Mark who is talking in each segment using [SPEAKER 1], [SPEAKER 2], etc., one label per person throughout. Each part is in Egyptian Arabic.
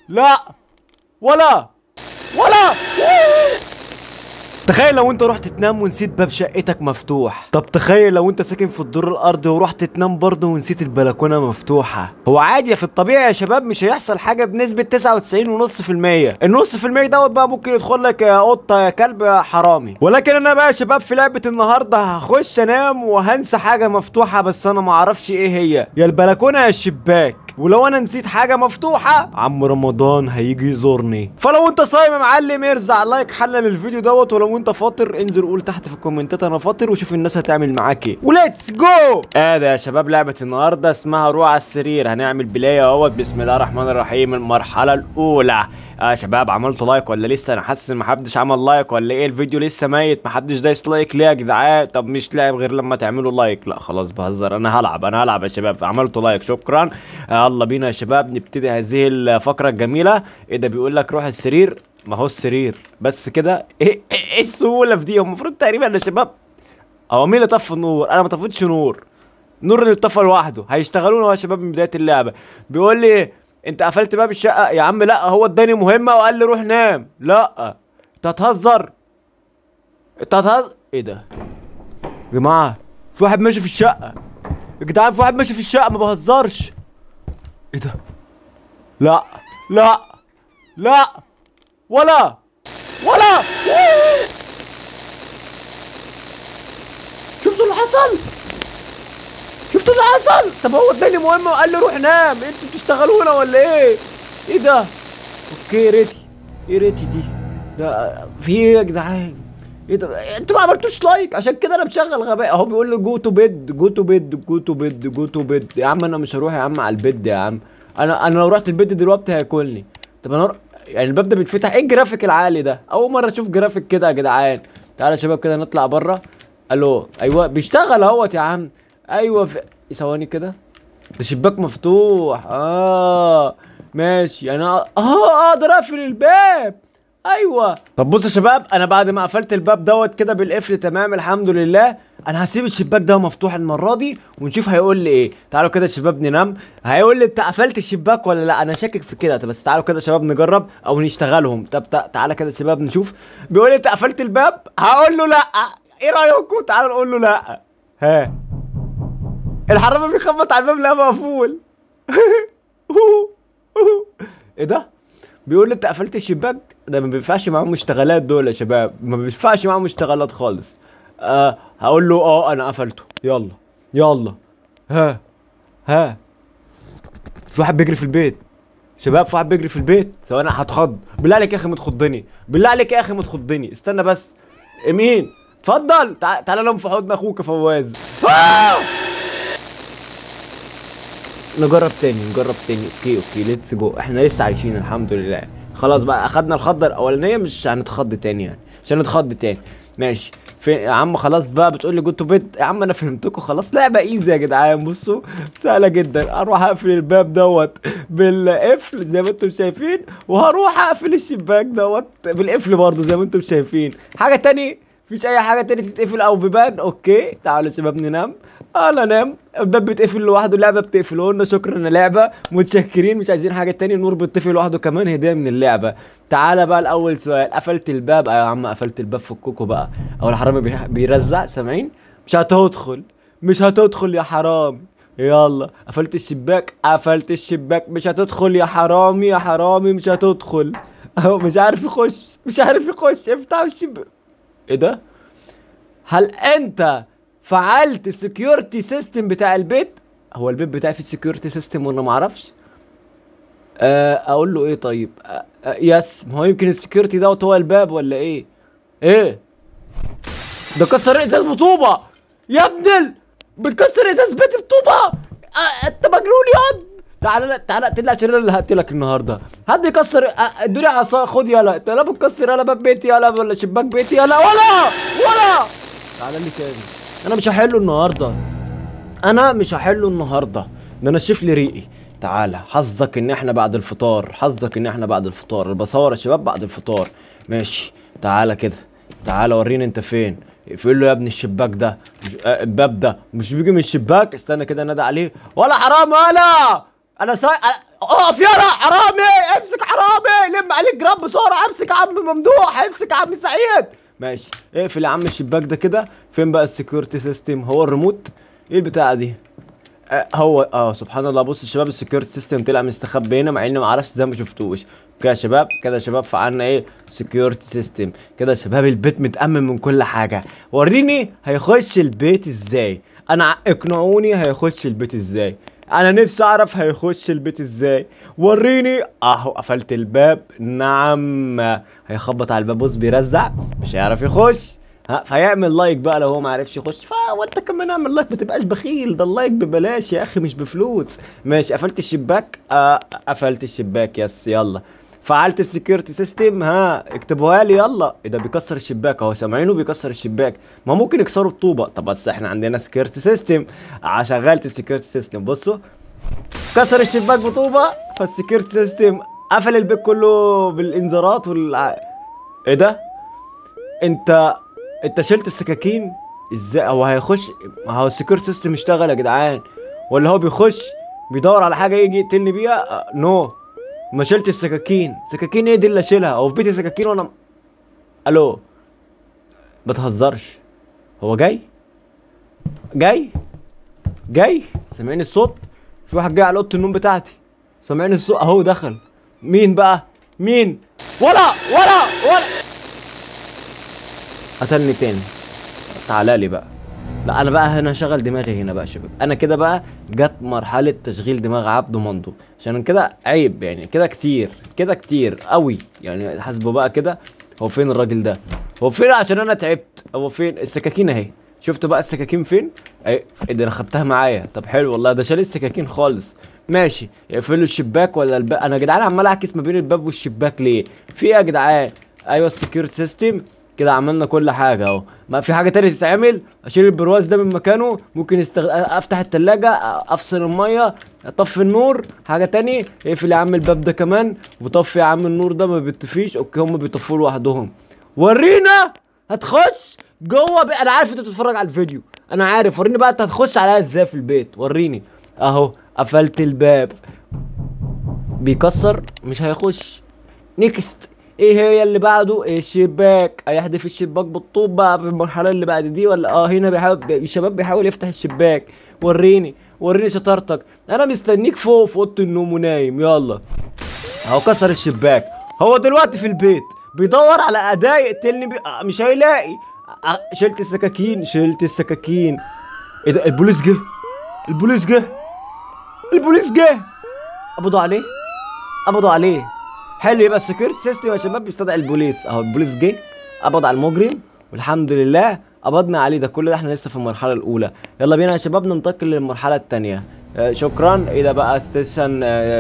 [SPEAKER 1] لا ولا ولا تخيل لو انت رحت تنام ونسيت باب شقتك مفتوح طب تخيل لو انت ساكن في الدور الارضي ورحت تنام برضه ونسيت البلكونه مفتوحه هو عادي في الطبيعي يا شباب مش هيحصل حاجه بنسبه 99.5% النص في المية دوت بقى ممكن يدخل لك يا قطه يا كلب يا حرامي ولكن انا بقى يا شباب في لعبه النهارده هخش انام وهنسى حاجه مفتوحه بس انا معرفش ايه هي يا البلكونه يا الشباك ولو انا نسيت حاجه مفتوحه عم رمضان هيجي يزورني فلو انت صايم يا معلم ارزع لايك حلل الفيديو دوت ولو انت فاطر انزل قول تحت في الكومنتات انا فاطر وشوف الناس هتعمل معاك ايه وليتس جو اه ده يا شباب لعبه النهارده اسمها روح على السرير هنعمل بلايه اهوت بسم الله الرحمن الرحيم المرحله الاولى اه يا شباب عملتوا لايك ولا لسه انا حاسس ان محدش عمل لايك ولا ايه الفيديو لسه ميت محدش دايس لايك ليه يا جدعان طب مش لاعب غير لما تعملوا لايك لا خلاص بهزر انا هلعب انا هلعب يا شباب عملتوا لايك شكرا آه يلا بينا يا شباب نبتدي هذه الفقره الجميله ايه ده بيقول لك روح السرير ما هو السرير بس كده ايه ايه إيه السهوله في دي هو المفروض تقريبا يا شباب هو مين اللي طفى النور انا ما طفيتش نور نور اللي اتطفى لوحده هيشتغلونا يا شباب من بدايه اللعبه بيقول لي انت قفلت باب الشقه يا عم لا هو اداني مهمه وقال لي روح نام لا انت هتهزر انت هتهزر ايه ده يا جماعه في واحد ماشي في الشقه يا جدعان في واحد ماشي في الشقه ما بهزرش ايه ده لا لا لا ولا ولا شفتوا اللي حصل شفتوا اللي حصل طب هو اداني مهمه وقال لي روح نام انتوا بتشتغلونا ولا ايه ايه ده اوكي ريتي ايه ريتي دي ده في ايه يا جدعان ايه ده انتوا ما عملتوش لايك عشان كده انا مشغل غباء اهو بيقول لي جو تو بيد جو تو بيد جو تو بيد جو تو بيد يا عم انا مش هروح يا عم على البيد يا عم انا انا لو رحت البيد دلوقتي هياكلني طب انا ر- يعني الباب ده بيتفتح ايه الجرافيك العالي ده اول مره اشوف جرافيك كده يا جدعان تعالى يا شباب كده نطلع بره الو ايوه بيشتغل اهوت يا عم ايوه في ثواني كده ده شباك مفتوح اه ماشي يعني اه اه اقدر اقفل الباب ايوه طب بص يا شباب انا بعد ما قفلت الباب دوت كده بالقفل تمام الحمد لله انا هسيب الشباك ده مفتوح المره دي ونشوف هيقول لي ايه تعالوا كده يا شباب ننام هيقول لي انت قفلت الشباك ولا لا انا شاكك في كده طب بس تعالوا كده يا شباب نجرب او نشتغلهم طب تع- تعالى كده يا شباب نشوف بيقول لي انت قفلت الباب هقول له لا ايه رايكم تعالوا نقول له لا ها الحرامي بيخبط على الباب لا مقفول ايه ده بيقول لي انت قفلت الشباك ده ما بينفعش معاهم اشتغالات دول يا شباب ما بينفعش معاهم اشتغالات خالص آه هقول له اه انا قفلته يلا يلا ها ها في واحد بيجري في البيت شباب في واحد بيجري في البيت ثواني هتخض بالله عليك يا اخي ما تخضني بالله عليك يا اخي ما تخضني استنى بس مين اتفضل تع... تعالى نام في حضن اخوك يا فواز آه! نجرب تاني نجرب تاني اوكي اوكي ليتس جو احنا لسه عايشين الحمد لله خلاص بقى اخدنا الخضه الاولانيه مش هنتخض تاني يعني مش هنتخض تاني ماشي في يا عم خلاص بقى بتقول لي جو تو بيت يا عم انا فهمتكم خلاص لعبه ايزي يا جدعان بصوا سهله جدا اروح اقفل الباب دوت بالقفل زي ما انتم شايفين وهروح اقفل الشباك دوت بالقفل برضه زي ما انتم شايفين حاجه تاني مفيش اي حاجه تاني تتقفل او بيبان اوكي تعالوا يا شباب ننام انا نام الباب بيتقفل لوحده اللعبه بتقفل قلنا شكرا يا لعبه متشكرين مش عايزين حاجه تاني النور بيتقفل لوحده كمان هديه من اللعبه تعالى بقى الاول سؤال قفلت الباب ايوه يا عم قفلت الباب في الكوكو بقى او الحرامي بي- بيرزع سامعين مش هتدخل مش هتدخل يا حرامي يلا قفلت الشباك قفلت الشباك مش هتدخل يا حرامي يا حرامي مش هتدخل اهو مش عارف يخش مش عارف يخش افتح الشباك ايه ده هل انت فعلت السكيورتي سيستم بتاع البيت هو البيت بتاعي فيه سكيورتي سيستم وانا ما اعرفش آه، اقول له ايه طيب آه، آه، يس ما هو يمكن السكيورتي دوت هو الباب ولا ايه ايه ده كسر ازاز بطوبه يا ابن ال... بتكسر ازاز بيتي بطوبه آه، انت مجنون ياض تعالى تعالى اقتل عشان انا اللي هقتلك النهارده حد يكسر آه، ادوني عصا خد يلا انت لا بتكسر يلا باب بيتي يلا ولا شباك بيتي يلا ولا ولا تعالى لي تاني انا مش هحله النهارده انا مش هحله النهارده ده انا شوف لي ريقي تعالى حظك ان احنا بعد الفطار حظك ان احنا بعد الفطار أنا بصور يا شباب بعد الفطار ماشي تعالى كده تعالى وريني انت فين اقفل له يا ابني الشباك ده مش آه الباب ده مش بيجي من الشباك استنى كده نادى عليه ولا حرام ولا انا سا... اقف يلا حرامي امسك حرامي جراب بسرعه امسك يا عم ممدوح امسك يا عم سعيد ماشي اقفل يا عم الشباك ده كده فين بقى السكيورتي سيستم هو الريموت ايه البتاعه دي آه هو اه سبحان الله بص الشباب السكيورتي سيستم طلع مستخبي هنا مع اني ما اعرفش ازاي ما شفتوش كده يا شباب كده يا شباب فعلنا ايه سكيورتي سيستم كده يا شباب البيت متامن من كل حاجه وريني هيخش البيت ازاي انا ع- اقنعوني هيخش البيت ازاي انا نفسي اعرف هيخش البيت ازاي وريني اهو قفلت الباب نعم هيخبط على الباب بص بيرزع مش هيعرف يخش ها فيعمل لايك بقى لو هو ما عرفش يخش فوانت كمان اعمل لايك ما تبقاش بخيل ده اللايك ببلاش يا اخي مش بفلوس ماشي قفلت الشباك آه قفلت الشباك يس يلا فعلت السكيورتي سيستم ها اكتبوها لي يلا ايه ده بيكسر الشباك اهو سامعينه بيكسر الشباك ما ممكن يكسروا الطوبه طب بس احنا عندنا سكيورتي سيستم شغلت السكيورتي سيستم بصوا كسر الشباك بطوبه فالسكيورتي سيستم قفل البيت كله بالانذارات وال ايه ده انت انت شلت السكاكين ازاي هو هيخش ما هو السكيورتي سيستم اشتغل يا جدعان ولا هو بيخش بيدور على حاجه يجي يقتلني بيها آه، نو ما شلت السكاكين سكاكين ايه دي اللي اشيلها هو في بيتي سكاكين وانا الو ما تهزرش هو جاي جاي جاي سامعين الصوت في واحد جاي على اوضه النوم بتاعتي سامعين الصوت اهو دخل مين بقى مين ولا ولا ولا قتلني تاني تعالى لي بقى لا انا بقى هنا شغل دماغي هنا بقى يا شباب انا كده بقى جت مرحله تشغيل دماغ عبده مندو عشان كده عيب يعني كده كتير كده كتير قوي يعني حاسبه بقى كده هو فين الراجل ده هو فين عشان انا تعبت هو فين السكاكين اهي شفتوا بقى السكاكين فين اي إيه ده انا خدتها معايا طب حلو والله ده شال السكاكين خالص ماشي يقفلوا الشباك ولا الباب انا يا جدعان عمال اعكس ما بين الباب والشباك ليه في ايه يا جدعان ايوه السكيورتي سيستم كده عملنا كل حاجه اهو ما في حاجه تانية تتعمل اشيل البرواز ده من مكانه ممكن استغ... افتح التلاجة افصل الميه اطفي النور حاجه تانية اقفل يا عم الباب ده كمان وطفي يا عم النور ده ما بيطفيش اوكي هم بيطفوه لوحدهم ورينا هتخش جوه بقى انا عارف انت بتتفرج على الفيديو انا عارف وريني بقى انت هتخش عليها ازاي في البيت وريني اهو قفلت الباب بيكسر مش هيخش نيكست ايه هي اللي بعده إيه الشباك هيحدف الشباك بالطوب بقى في المرحله اللي بعد دي ولا اه هنا بيحاول بي- الشباب بيحاول يفتح الشباك وريني وريني شطارتك انا مستنيك فوق في اوضه النوم ونايم يلا اهو كسر الشباك هو دلوقتي في البيت بيدور على اداة يقتلني بي... آه، مش هيلاقي آه، شلت السكاكين شلت السكاكين ايه ده البوليس جه البوليس جه البوليس جه قبضوا عليه قبضوا عليه حلو يبقى السكيورتي سيستم يا شباب بيستدعي البوليس اهو البوليس جه قبض على المجرم والحمد لله قبضنا عليه ده كل ده احنا لسه في المرحله الاولى يلا بينا يا شباب ننتقل للمرحله الثانيه شكرا ايه ده بقى ستيشن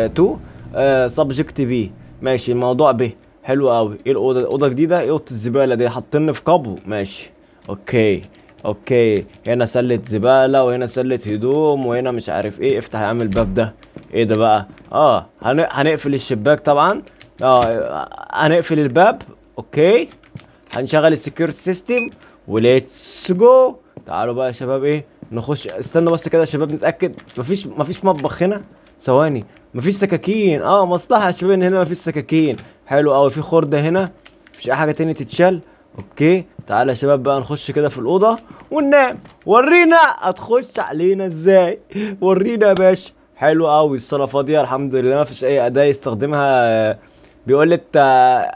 [SPEAKER 1] 2 سبجكت بي ماشي الموضوع ب حلو قوي ايه الاوضه الاوضه جديده ايه اوضه الزباله دي حاطيني في قبو ماشي اوكي اوكي هنا سله زباله وهنا سله هدوم وهنا مش عارف ايه افتح يا عم الباب ده ايه ده بقى اه هن... هنقفل الشباك طبعا اه هنقفل الباب اوكي هنشغل السكيورتي سيستم وليتس جو تعالوا بقى يا شباب ايه نخش استنوا بس كده يا شباب نتاكد مفيش مفيش مطبخ هنا ثواني مفيش سكاكين اه مصلحه يا شباب ان هنا مفيش سكاكين حلو قوي في خرده هنا مفيش اي حاجه تاني تتشال اوكي تعالى يا شباب بقى نخش كده في الاوضه وننام ورينا هتخش علينا ازاي ورينا يا باشا حلو قوي الصاله فاضيه الحمد لله مفيش اي اداه يستخدمها بيقول لي انت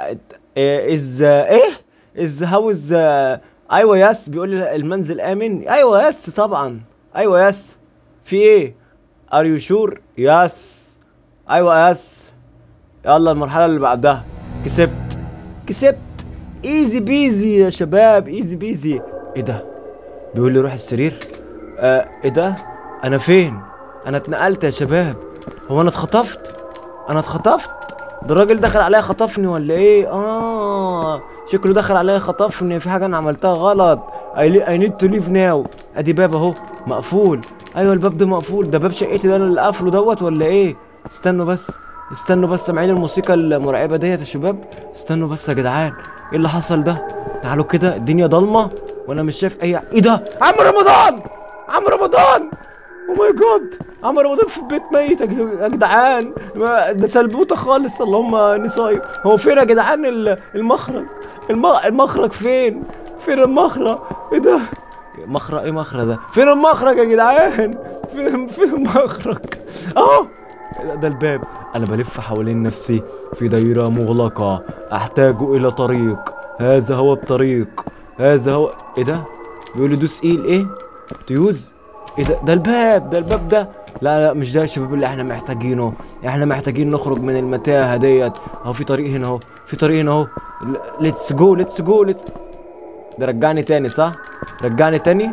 [SPEAKER 1] از ايه از هاوز ايوه يس بيقول لي المنزل امن ايوه يس طبعا ايوه يس في ايه ار يو شور يس ايوه يس يلا المرحله اللي بعدها كسبت كسبت ايزي بيزي يا شباب ايزي بيزي ايه ده بيقول لي روح السرير آه ايه ده انا فين انا اتنقلت يا شباب هو انا اتخطفت انا اتخطفت ده الراجل دخل عليا خطفني ولا ايه اه شكله دخل عليا خطفني في حاجه انا عملتها غلط اي نيد تو ليف ناو ادي باب اهو مقفول ايوه الباب ده مقفول ده باب شقتي ده انا اللي قافله دوت ولا ايه استنوا بس استنوا بس سامعين الموسيقى المرعبه ديت يا شباب استنوا بس يا جدعان ايه اللي حصل ده تعالوا كده الدنيا ضلمه وانا مش شايف اي ايه ده عم رمضان عم رمضان او ماي جاد عمرو رمضان في البيت ميت يا جد- يا جدعان ما- ده سلبوته خالص اللهم اني صايم هو فين يا جدعان ال- المخرج الم- المخرج فين فين المخرج ايه ده مخرج ايه مخرج ده فين المخرج يا جدعان فين فين المخرج اهو ده- ده الباب انا بلف حوالين نفسي في دايره مغلقه احتاج الى طريق هذا هو الطريق هذا هو ايه ده بيقول لي دوس ايه ايه تيوز ايه ده ده الباب ده الباب ده لا لا مش ده يا شباب اللي احنا محتاجينه احنا محتاجين نخرج من المتاهه ديت اهو في طريق هنا اهو في طريق هنا اهو ليتس جو ليتس جو ليتس ده رجعني تاني صح رجعني تاني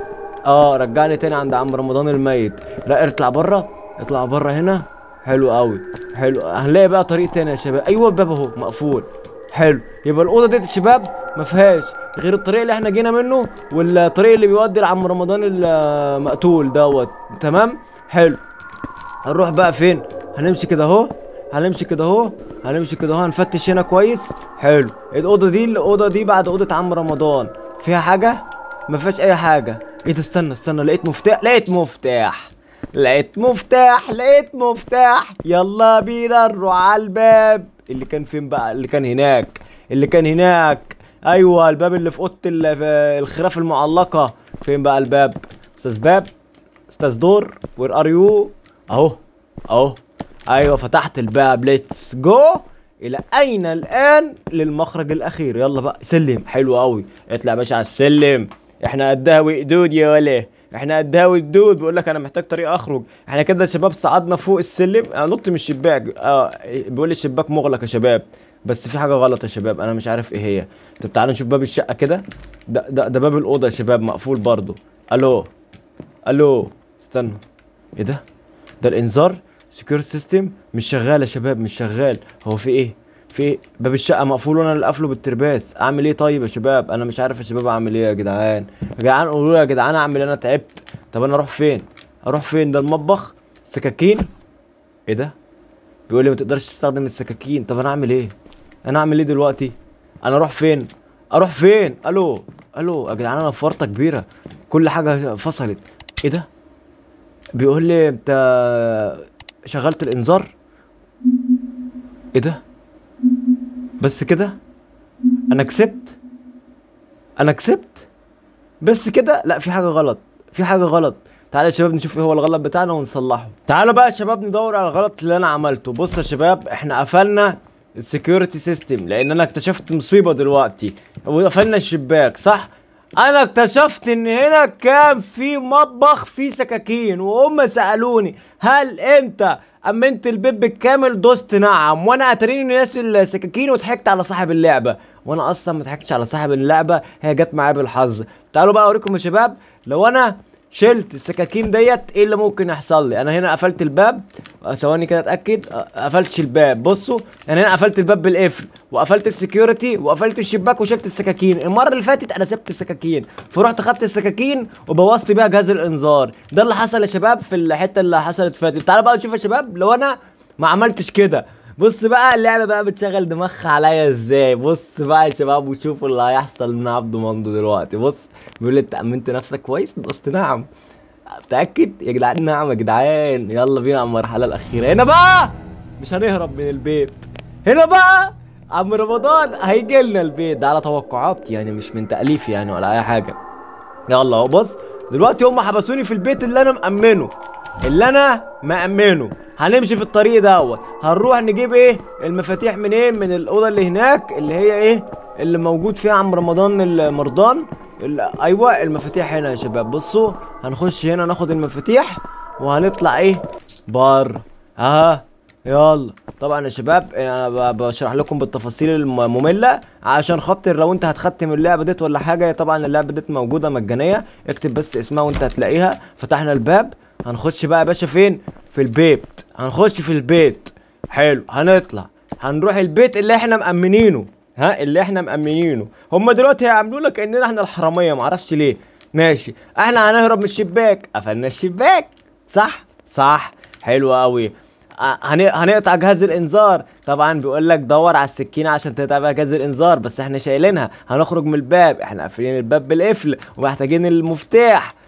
[SPEAKER 1] اه رجعني تاني عند عم رمضان الميت لا اطلع بره اطلع بره هنا حلو قوي حلو هنلاقي بقى طريق تاني يا شباب ايوه الباب اهو مقفول حلو يبقى الاوضه ديت يا شباب ما فيهاش غير الطريق اللي احنا جينا منه والطريق اللي بيودي لعم رمضان المقتول دوت تمام حلو هنروح بقى فين هنمشي كده اهو هنمشي كده اهو هنمشي كده اهو هنفتش هنا كويس حلو الاوضه دي الاوضه دي بعد اوضه عم رمضان فيها حاجه ما فيهاش اي حاجه ايه ده استنى استنى لقيت مفتاح لقيت مفتاح لقيت مفتاح لقيت مفتاح يلا بينا نروح على الباب اللي كان فين بقى اللي كان هناك اللي كان هناك ايوه الباب اللي في اوضه ال- في الخراف المعلقه فين بقى الباب استاذ باب استاذ دور وير ار يو اهو اهو ايوه فتحت الباب ليتس جو الى اين الان للمخرج الاخير يلا بقى سلم حلو قوي اطلع يا باشا على السلم احنا قدها وقدود يا ولا احنا قدها وقدود بيقول لك انا محتاج طريق اخرج احنا كده يا شباب صعدنا فوق السلم انا نط من الشباك اه بيقول لي الشباك مغلق يا شباب بس في حاجه غلط يا شباب انا مش عارف ايه هي طب تعالوا نشوف باب الشقه كده ده ده, ده باب الاوضه يا شباب مقفول برضو الو الو استنوا ايه ده ده الانذار سكيور سيستم مش شغال يا شباب مش شغال هو في ايه في ايه باب الشقه مقفول وانا اللي قافله بالترباس اعمل ايه طيب يا شباب انا مش عارف يا شباب اعمل ايه يا جدعان يا جدعان قولوا لي يا جدعان اعمل ايه انا تعبت طب انا اروح فين اروح فين ده المطبخ سكاكين ايه ده بيقول لي ما تقدرش تستخدم السكاكين طب انا اعمل ايه انا اعمل ايه دلوقتي انا اروح فين اروح فين الو الو يا جدعان انا في ورطه كبيره كل حاجه فصلت ايه ده بيقول لي انت شغلت الانذار ايه ده بس كده انا كسبت انا كسبت بس كده لا في حاجه غلط في حاجه غلط تعالى يا شباب نشوف ايه هو الغلط بتاعنا ونصلحه تعالوا بقى يا شباب ندور على الغلط اللي انا عملته بص يا شباب احنا قفلنا السكيورتي سيستم لان انا اكتشفت مصيبه دلوقتي وقفلنا الشباك صح انا اكتشفت ان هنا كان في مطبخ فيه سكاكين وهم سالوني هل انت امنت البيت بالكامل دوست نعم وانا اتريني ناس السكاكين وضحكت على صاحب اللعبه وانا اصلا ما ضحكتش على صاحب اللعبه هي جت معايا بالحظ تعالوا بقى اوريكم يا شباب لو انا شلت السكاكين ديت ايه اللي ممكن يحصل لي انا هنا قفلت الباب آه، ثواني كده اتاكد آه، قفلتش الباب بصوا انا هنا قفلت الباب بالقفل وقفلت السكيورتي وقفلت الشباك وشلت السكاكين المره اللي فاتت انا سبت السكاكين فرحت خدت السكاكين وبوظت بيها جهاز الانذار ده اللي حصل يا شباب في الحته اللي حصلت فاتت تعالوا بقى نشوف يا شباب لو انا ما عملتش كده بص بقى اللعبه بقى بتشغل دماغها عليا ازاي بص بقى يا شباب وشوفوا اللي هيحصل من عبده مندو دلوقتي بص بيقول لي انت امنت نفسك كويس دوست نعم متاكد يا جدعان نعم يا جدعان يلا بينا على المرحله الاخيره هنا بقى مش هنهرب من البيت هنا بقى عم رمضان هيجي لنا البيت ده على توقعات يعني مش من تاليف يعني ولا اي حاجه يلا اهو بص دلوقتي هم حبسوني في البيت اللي انا مأمنه اللي انا مأمنه هنمشي في الطريق دوت هنروح نجيب ايه المفاتيح منين من الاوضه اللي هناك اللي هي ايه اللي موجود فيها عم رمضان المرضان ال- ايوه المفاتيح هنا يا شباب بصوا هنخش هنا ناخد المفاتيح وهنطلع ايه بره اها يلا طبعا يا شباب انا ب- بشرح لكم بالتفاصيل الممله عشان خاطر لو انت هتختم اللعبه ديت ولا حاجه طبعا اللعبه ديت موجوده مجانيه اكتب بس اسمها وانت هتلاقيها فتحنا الباب هنخش بقى يا باشا فين في البيت هنخش في البيت حلو هنطلع هنروح البيت اللي احنا مأمنينه ها اللي احنا مأمنينه هم دلوقتي هيعملوا لك اننا احنا الحراميه معرفش ليه ماشي احنا هنهرب من الشباك قفلنا الشباك صح صح حلو قوي آه، هن- هنقطع جهاز الانذار طبعا بيقول لك دور على السكينه عشان تقطع بيها جهاز الانذار بس احنا شايلينها هنخرج من الباب احنا قافلين الباب بالقفل ومحتاجين المفتاح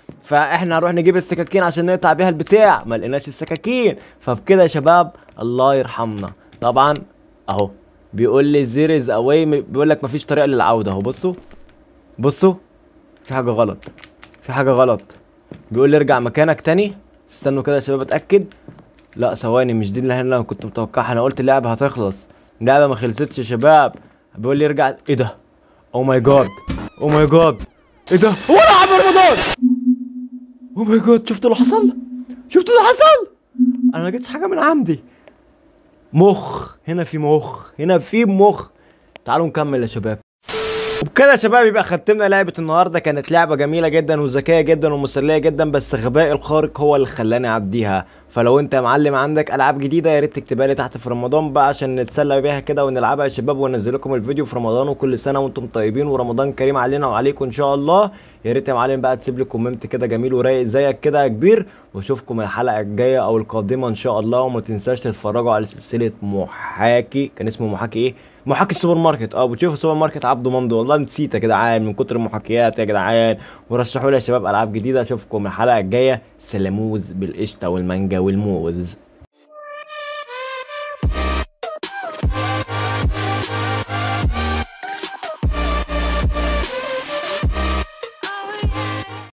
[SPEAKER 1] فاحنا هنروح نجيب السكاكين عشان نقطع بيها البتاع ما لقيناش السكاكين فبكده يا شباب الله يرحمنا طبعا اهو بيقول لي زير از اواي بيقول لك مفيش طريقه للعوده اهو بصوا بصوا في حاجه غلط في حاجه غلط بيقول لي ارجع مكانك تاني استنوا كده يا شباب اتاكد لا ثواني مش دي اللي انا كنت متوقعها انا قلت اللعبه هتخلص اللعبه ما خلصتش يا شباب بيقول لي ارجع ايه ده او ماي جاد او ماي جاد ايه ده هو انا عم رمضان او ماي جاد شفتوا اللي حصل شفتوا اللي حصل انا ما جبتش حاجه من عندي مخ هنا في مخ هنا في مخ تعالوا نكمل يا شباب وبكده يا شباب يبقى ختمنا لعبة النهاردة كانت لعبة جميلة جدا وذكية جدا ومسلية جدا بس غبائي الخارق هو اللي خلاني اعديها فلو انت يا معلم عندك العاب جديدة يا ريت تكتبها لي تحت في رمضان بقى عشان نتسلى بيها كده ونلعبها يا شباب وننزل لكم الفيديو في رمضان وكل سنة وانتم طيبين ورمضان كريم علينا وعليكم ان شاء الله يا ريت يا معلم بقى تسيب لي كومنت كده جميل ورايق زيك كده يا كبير واشوفكم الحلقة الجاية او القادمة ان شاء الله وما تنساش تتفرجوا على سلسلة محاكي كان اسمه محاكي ايه محاكي السوبر ماركت اه بتشوفوا السوبر ماركت عبده مندو والله نسيت يا جدعان من كتر المحاكيات يا جدعان ورشحوا لي يا شباب العاب جديده اشوفكم الحلقه الجايه سلاموز بالقشطه والمانجا والموز